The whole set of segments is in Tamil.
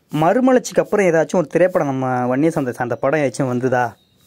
மறுமலர்ச்சிக்கு அப்புறம் ஏதாச்சும் ஒரு திரைப்படம் நம்ம வன்னிய சந்தை அந்த படம் ஏதாச்சும் வந்துதா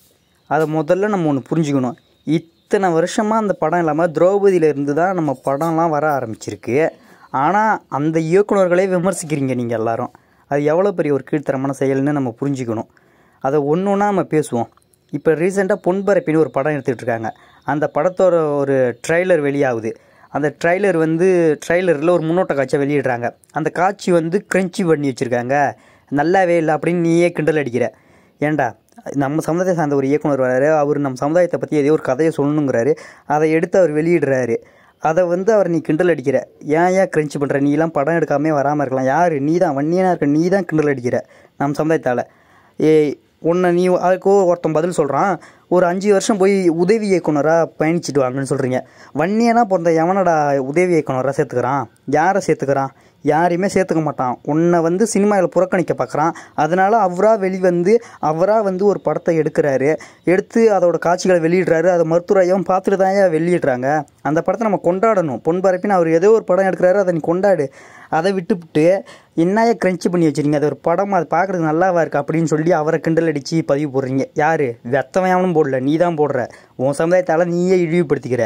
அதை முதல்ல நம்ம ஒன்று புரிஞ்சுக்கணும் இத்தனை வருஷமாக அந்த படம் இல்லாமல் திரௌபதியில இருந்து தான் நம்ம படம்லாம் வர ஆரம்பிச்சிருக்கு ஆனால் அந்த இயக்குனர்களே விமர்சிக்கிறீங்க நீங்கள் எல்லாரும் அது எவ்வளோ பெரிய ஒரு கீழ்த்தரமான செயல்னு நம்ம புரிஞ்சுக்கணும் அதை ஒன்று ஒன்றா நம்ம பேசுவோம் இப்போ ரீசெண்டாக பொன்பரப்பின்னு ஒரு படம் எடுத்துகிட்டு இருக்காங்க அந்த படத்தோட ஒரு ட்ரைலர் வெளியாகுது அந்த ட்ரைலர் வந்து ட்ரைலரில் ஒரு முன்னோட்ட காட்சியை வெளியிடுறாங்க அந்த காட்சி வந்து கிரன்ச்சி பண்ணி வச்சுருக்காங்க நல்லாவே இல்லை அப்படின்னு நீயே கிண்டல் அடிக்கிற ஏன்டா நம்ம சமுதாயத்தை சார்ந்த ஒரு இயக்குனர் வராரு அவர் நம்ம சமுதாயத்தை பற்றி ஏதோ ஒரு கதையை சொல்லணுங்கிறாரு அதை எடுத்து அவர் வெளியிடுறாரு அதை வந்து அவர் நீ கிண்டல் அடிக்கிற ஏன் ஏன் கிரன்ச் பண்ணுற நீலாம் படம் எடுக்காமே வராமல் இருக்கலாம் யார் நீ தான் வன்னியனாக இருக்க நீ தான் கிண்டல் அடிக்கிற நம்ம சமுதாயத்தால் ஏ உன்னை நீ அதுக்கு ஒருத்தன் பதில் சொல்கிறான் ஒரு அஞ்சு வருஷம் போய் உதவி இயக்குனராக பயணிச்சுட்டு வாங்கன்னு சொல்கிறீங்க வன்னியனா பிறந்த எவனடா உதவி இயக்குனராக சேர்த்துக்கிறான் யாரை சேர்த்துக்கிறான் யாரையுமே சேர்த்துக்க மாட்டான் உன்னை வந்து சினிமாவில் புறக்கணிக்க பார்க்குறான் அதனால அவராக வெளிவந்து அவராக வந்து ஒரு படத்தை எடுக்கிறாரு எடுத்து அதோட காட்சிகளை வெளியிடுறாரு அதை மருத்துவரையும் பார்த்துட்டு தான் ஏன் வெளியிடுறாங்க அந்த படத்தை நம்ம கொண்டாடணும் பொன்பரப்பின்னு அவர் ஏதோ ஒரு படம் எடுக்கிறாரு அதை நீ கொண்டாடு அதை விட்டுவிட்டு என்னையா கிரன்ச்சி பண்ணி வச்சிருங்க அது ஒரு படம் அது பார்க்குறதுக்கு நல்லாவா இருக்கு அப்படின்னு சொல்லி அவரை கிண்டல் அடித்து பதிவு போடுறீங்க யார் வெத்தவனும் போடல நீ தான் போடுற உன் சமுதாயத்தால் நீயே இழிவுபடுத்திக்கிற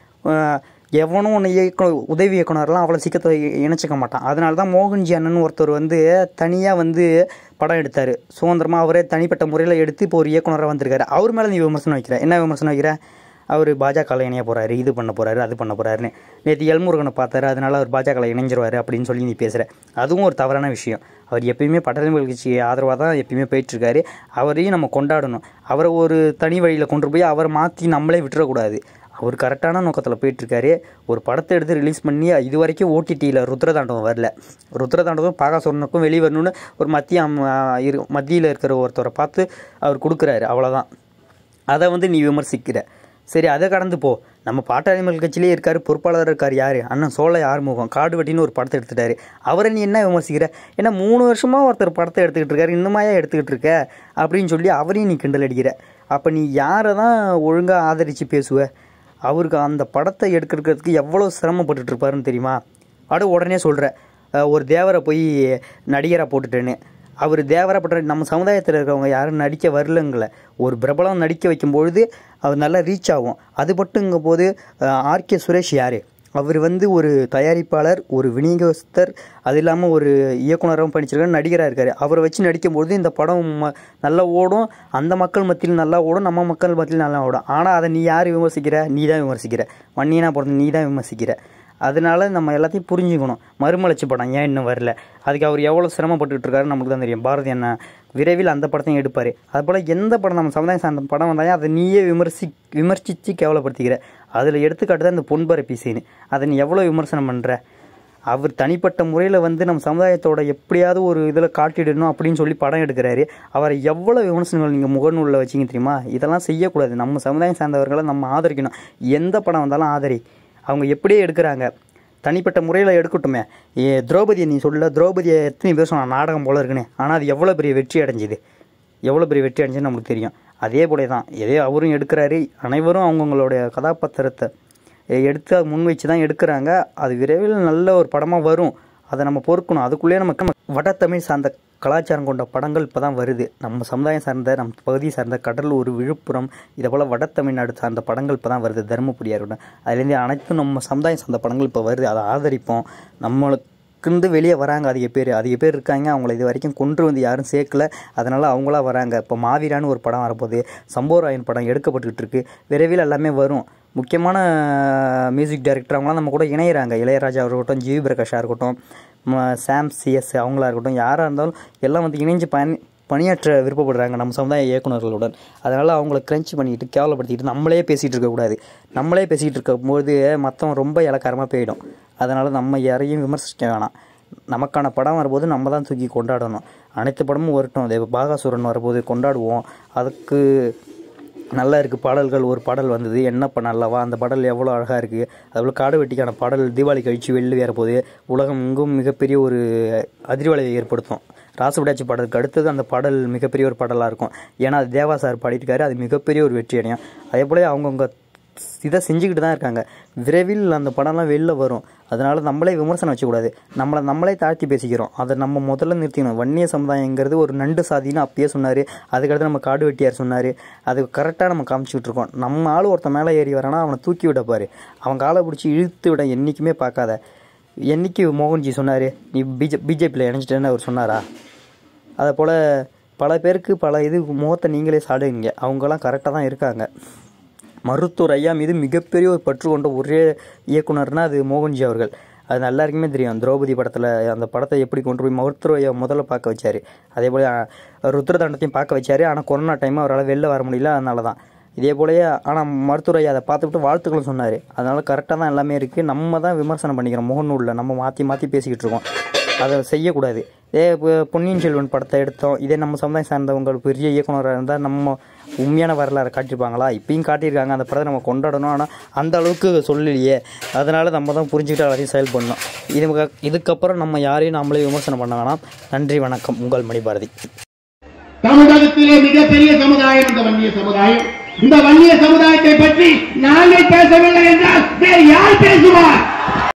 அஹ் எவனும் உன்னை இயக்க உதவி இயக்குனர்லாம் அவ்வளோ சீக்கிரத்தை இணைச்சிக்க மாட்டான் அதனால தான் மோகன்ஜி அண்ணன் ஒருத்தர் வந்து தனியாக வந்து படம் எடுத்தார் சுதந்திரமாக அவரே தனிப்பட்ட முறையில் எடுத்து இப்போ ஒரு இயக்குனராக வந்திருக்காரு அவர் மேலே நீ விமர்சனம் வைக்கிற என்ன விமர்சனம் வைக்கிற அவர் பாஜகவில் இணைய போகிறாரு இது பண்ண போகிறாரு அது பண்ண போகிறாருன்னு நேற்று எல்முருகனை பார்த்தாரு அதனால அவர் பாஜகவில் இணைஞ்சிருவாரு அப்படின்னு சொல்லி நீ பேசுகிற அதுவும் ஒரு தவறான விஷயம் அவர் எப்பயுமே பட்டதமிழ் கட்சி ஆதரவாக தான் எப்பயுமே போயிட்டுருக்காரு அவரையும் நம்ம கொண்டாடணும் அவரை ஒரு தனி வழியில் கொண்டு போய் அவரை மாற்றி நம்மளே விட்டுறக்கூடாது அவர் கரெக்டான நோக்கத்தில் போயிட்டுருக்காரு ஒரு படத்தை எடுத்து ரிலீஸ் பண்ணி இது வரைக்கும் ஓடிடியில் ருத்ரதாண்டவம் வரல ருத்ரதாண்டவம் பாகாசுரனுக்கும் வெளியே வரணும்னு ஒரு மத்திய அம்- இரு மத்தியில் இருக்கிற ஒருத்தரை பார்த்து அவர் கொடுக்குறாரு அவ்வளோதான் அதை வந்து நீ விமர்சிக்கிற சரி அதை கடந்து போ நம்ம பாட்டாளிமல் கட்சியிலே இருக்கார் பொறுப்பாளர் இருக்கார் யார் அண்ணன் சோழ ஆறுமுகம் காடு வெட்டின்னு ஒரு படத்தை எடுத்துட்டாரு அவரை நீ என்ன விமர்சிக்கிற ஏன்னா மூணு வருஷமாக ஒருத்தர் படத்தை எடுத்துக்கிட்டு இருக்காரு இன்னுமாயா எடுத்துக்கிட்டு இருக்க அப்படின்னு சொல்லி அவரையும் நீ கிண்டல் அடிக்கிற அப்போ நீ யாரை தான் ஒழுங்காக ஆதரித்து பேசுவ அவருக்கு அந்த படத்தை எடுக்கிறதுக்கு எவ்வளோ சிரமப்பட்டுட்டு இருப்பாருன்னு தெரியுமா அட உடனே சொல்கிற ஒரு தேவரை போய் நடிகராக போட்டுட்டேன்னு அவர் தேவரப்பட்ட நம்ம சமுதாயத்தில் இருக்கிறவங்க யாரும் நடிக்க வரலங்கள ஒரு பிரபலம் நடிக்க வைக்கும்பொழுது அவர் நல்லா ரீச் ஆகும் அது மட்டுங்க போது ஆர்கே சுரேஷ் யார் அவர் வந்து ஒரு தயாரிப்பாளர் ஒரு விநியோகஸ்தர் அது இல்லாமல் ஒரு இயக்குனராகவும் படிச்சிருக்காரு நடிகராக இருக்கார் அவரை வச்சு நடிக்கும்பொழுது இந்த படம் ம- நல்லா ஓடும் அந்த மக்கள் மத்தியில் நல்லா ஓடும் நம்ம மக்கள் மத்தியில் நல்லா ஓடும் ஆனால் அதை நீ யார் விமர்சிக்கிற நீ தான் விமர்சிக்கிற வன்னியனா பிறந்த நீ தான் விமர்சிக்கிற அதனால நம்ம எல்லாத்தையும் புரிஞ்சுக்கணும் மறுமலர்ச்சி படம் ஏன் இன்னும் வரல அதுக்கு அவர் எவ்வளோ சிரமப்பட்டுட்டு இருக்காரு நமக்கு தான் தெரியும் பாரதி அண்ணா விரைவில் அந்த படத்தையும் எடுப்பார் அதுபோல் எந்த படம் நம்ம சமுதாயம் சார்ந்த படம் வந்தாலும் அதை நீயே விமர்சி விமர்சித்து கேவலப்படுத்திக்கிற அதில் எடுத்துக்காட்டு தான் இந்த பொன்பரப்பி சீனு அதை நீ எவ்வளோ விமர்சனம் பண்ணுற அவர் தனிப்பட்ட முறையில் வந்து நம்ம சமுதாயத்தோட எப்படியாவது ஒரு இதில் காட்டிடணும் அப்படின்னு சொல்லி படம் எடுக்கிறாரு அவரை எவ்வளோ விமர்சனங்கள் நீங்கள் முகநூலில் வச்சிங்க தெரியுமா இதெல்லாம் செய்யக்கூடாது நம்ம சமுதாயம் சார்ந்தவர்களை நம்ம ஆதரிக்கணும் எந்த படம் வந்தாலும் ஆதரி அவங்க எப்படியே எடுக்கிறாங்க தனிப்பட்ட முறையில் எடுக்கட்டுமே ஏ திரௌபதியை நீ சொல்ல திரௌபதியை எத்தனை பேர் சொன்னா நாடகம் போல இருக்குன்னு ஆனால் அது எவ்வளோ பெரிய வெற்றி அடைஞ்சுது எவ்வளோ பெரிய வெற்றி அடைஞ்சுன்னு நமக்கு தெரியும் அதே போல தான் இதே அவரும் எடுக்கிறாரு அனைவரும் அவங்கவுங்களுடைய கதாபாத்திரத்தை எடுத்து அதை முன் வச்சு தான் எடுக்கிறாங்க அது விரைவில் நல்ல ஒரு படமாக வரும் அதை நம்ம பொறுக்கணும் அதுக்குள்ளேயே நமக்கு வடதமிழ் சார்ந்த கலாச்சாரம் கொண்ட படங்கள் இப்போ தான் வருது நம்ம சமுதாயம் சார்ந்த நம்ம பகுதி சார்ந்த கடலூர் விழுப்புரம் இதை போல் வட தமிழ்நாடு சார்ந்த படங்கள் இப்போ தான் வருது தருமபுரியாக இருக்கட்டும் அதுலேருந்து அனைத்தும் நம்ம சமுதாயம் சார்ந்த படங்கள் இப்போ வருது அதை ஆதரிப்போம் நம்மளுக்குந்து வெளியே வராங்க அதிக பேர் அதிக பேர் இருக்காங்க அவங்கள இது வரைக்கும் கொண்டு வந்து யாரும் சேர்க்கல அதனால் அவங்களா வராங்க இப்போ மாவீரான்னு ஒரு படம் வரப்போகுது சம்போராயன் படம் எடுக்கப்பட்டுக்கிட்டு இருக்கு விரைவில் எல்லாமே வரும் முக்கியமான மியூசிக் டைரக்டர் அவங்களாம் நம்ம கூட இணையிறாங்க இளையராஜா இருக்கட்டும் ஜிவி பிரகாஷாக இருக்கட்டும் ம- சாம் சிஎஸ் அவங்களா இருக்கட்டும் யாராக இருந்தாலும் எல்லாம் வந்து இணைஞ்சு பயன் பணியாற்ற விருப்பப்படுறாங்க நம்ம சமுதாய இயக்குனர்களுடன் அதனால் அவங்கள கிரன்ச் பண்ணிட்டு கேவலப்படுத்திட்டு நம்மளே பேசிகிட்டு இருக்கக்கூடாது நம்மளே பேசிகிட்டு இருக்கும்போது மற்றவன் ரொம்ப இலக்காரமாக போயிடும் அதனால் நம்ம யாரையும் விமர்சிக்க வேணாம் நமக்கான படம் வரும்போது நம்ம தான் தூக்கி கொண்டாடணும் அனைத்து படமும் வரட்டும் அதே பாகாசுரன் வரும்போது கொண்டாடுவோம் அதுக்கு நல்லா இருக்குது பாடல்கள் ஒரு பாடல் வந்தது என்னப்பா நல்லவா அந்த பாடல் எவ்வளோ அழகாக இருக்குது அதுபோல் காடு வெட்டிக்கான பாடல் தீபாவளி கழிச்சு வெளில வேற போது உலகம் எங்கும் மிகப்பெரிய ஒரு அதிர்வலையை ஏற்படுத்தும் ராசுவிடாச்சி பாடலுக்கு அடுத்தது அந்த பாடல் மிகப்பெரிய ஒரு பாடலாக இருக்கும் ஏன்னா அது தேவா சார் பாடியிருக்காரு அது மிகப்பெரிய ஒரு வெற்றி அடையும் அதே போல அவங்கவுங்க இதை செஞ்சுக்கிட்டு தான் இருக்காங்க விரைவில் அந்த படம்லாம் வெளில வரும் அதனால நம்மளே விமர்சனம் வச்சக்கூடாது நம்மளை நம்மளே தாழ்த்தி பேசிக்கிறோம் அதை நம்ம முதல்ல நிறுத்திக்கணும் வன்னிய சமுதாயங்கிறது ஒரு நண்டு சாதின்னு அப்பயே சொன்னார் அதுக்கடுத்து நம்ம காடு வெட்டியார் சொன்னார் அது கரெக்டாக நம்ம காமிச்சிக்கிட்டு இருக்கோம் நம்ம ஆள் ஒருத்தன் மேலே ஏறி வரானா அவனை தூக்கி விட பாரு அவன் காலை பிடிச்சி இழுத்து விட என்றைக்குமே பார்க்காத என்னைக்கு மோகன்ஜி சொன்னார் நீ பிஜே பிஜேபியில் இணைஞ்சிட்டேன்னு அவர் சொன்னாரா அதை போல் பல பேருக்கு பல இது முகத்தை நீங்களே சாடுவீங்க அவங்கெல்லாம் கரெக்டாக தான் இருக்காங்க மருத்துவர் ஐயா மீது மிகப்பெரிய ஒரு பற்று கொண்ட ஒரே இயக்குனர்னா அது மோகன்ஜி அவர்கள் அது எல்லாருக்குமே தெரியும் திரௌபதி படத்தில் அந்த படத்தை எப்படி கொண்டு போய் மருத்துவர் ஐயா முதல்ல பார்க்க வச்சார் அதே போல் ருத்ரதண்டத்தையும் பார்க்க வச்சார் ஆனால் கொரோனா டைம் அவரால் வெளில வர முடியல அதனால தான் இதே போலயே ஆனால் மருத்துவர் ஐயா அதை பார்த்துக்கிட்டு வாழ்த்துக்களும் சொன்னார் அதனால கரெக்டாக தான் எல்லாமே இருக்குது நம்ம தான் விமர்சனம் பண்ணிக்கிறோம் முகநூலில் நம்ம மாற்றி மாற்றி பேசிக்கிட்டு இருக்கோம் அதை செய்யக்கூடாது இதே இப்போ பொன்னியின் செல்வன் படத்தை எடுத்தோம் இதே நம்ம சமுதாயம் சார்ந்தவங்க பெரிய இயக்குனராக இருந்தால் நம்ம உண்மையான வரலாறு காட்டியிருப்பாங்களா இப்பயும் காட்டியிருக்காங்க அந்த படத்தை நம்ம கொண்டாடணும் ஆனால் அந்த அளவுக்கு சொல்லலையே அதனால நம்ம தான் புரிஞ்சுக்கிட்டு எல்லாத்தையும் செயல் பண்ணணும் இது இதுக்கப்புறம் நம்ம யாரையும் நம்மளே விமர்சனம் பண்ண வேணாம் நன்றி வணக்கம் உங்கள் மணிபாரதி தமிழகத்திலே மிகப்பெரிய சமுதாயம் இந்த வன்னிய சமுதாயம் இந்த வன்னிய சமுதாயத்தை பற்றி நாங்கள் பேசவில்லை என்றால் வேறு யார் பேசுவார்